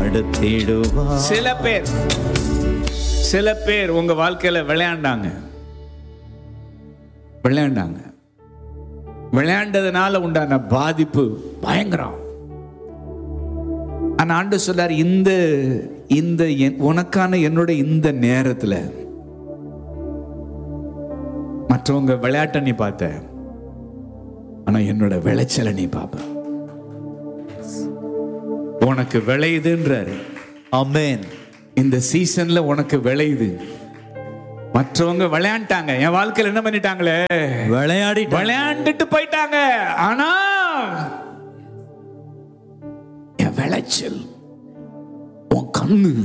நடத்திடுவார் சில பேர் சில பேர் உங்க வாழ்க்கையில விளையாண்டாங்க விளையாண்டாங்க விளையாண்டதுனால உண்டான பாதிப்பு பயங்கரம் ஆனா ஆண்டு சொல்லார் இந்த இந்த என்- உனக்கான என்னோட இந்த நேரத்துல மற்றவங்க விளையாட்டை நீ பார்த்த ஆனா என்னோட விளைச்சலை நீ பார்ப்ப உனக்கு விளையுதுன்றாரு ஆமென் இந்த சீசன்ல உனக்கு விளையுது மற்றவங்க விளையாண்டாங்க என் வாழ்க்கையில என்ன பண்ணிட்டாங்களே விளையாடி விளையாண்டுட்டு போயிட்டாங்க ஆனா என் விளைச்சல் உன் கண்ணு